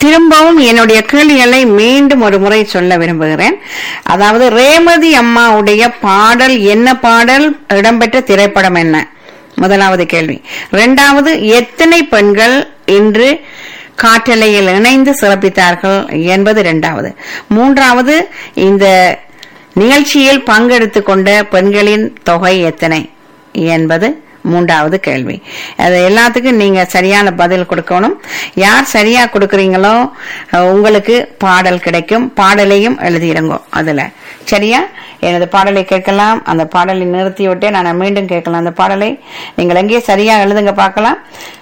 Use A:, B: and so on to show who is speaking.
A: திரும்பவும் என்னுடைய கேள்விகளை மீண்டும் ஒரு முறை சொல்ல விரும்புகிறேன் அதாவது ரேமதி அம்மாவுடைய பாடல் என்ன பாடல் இடம்பெற்ற திரைப்படம் என்ன முதலாவது கேள்வி இரண்டாவது எத்தனை பெண்கள் இன்று காற்றலையில் இணைந்து சிறப்பித்தார்கள் என்பது இரண்டாவது மூன்றாவது இந்த நிகழ்ச்சியில் பங்கெடுத்துக் கொண்ட பெண்களின் தொகை எத்தனை என்பது மூன்றாவது கேள்வி அது எல்லாத்துக்கும் நீங்க சரியான பதில் கொடுக்கணும் யார் சரியா கொடுக்கறீங்களோ அஹ், உங்களுக்கு பாடல் கிடைக்கும் பாடலையும் எழுதிடுங்க அதுல சரியா எனது பாடலை கேட்கலாம் அந்த பாடலை நிறுத்தி விட்டு நான் மீண்டும் கேட்கலாம் அந்த பாடலை நீங்கள் எங்கே சரியா எழுதுங்க பார்க்கலாம்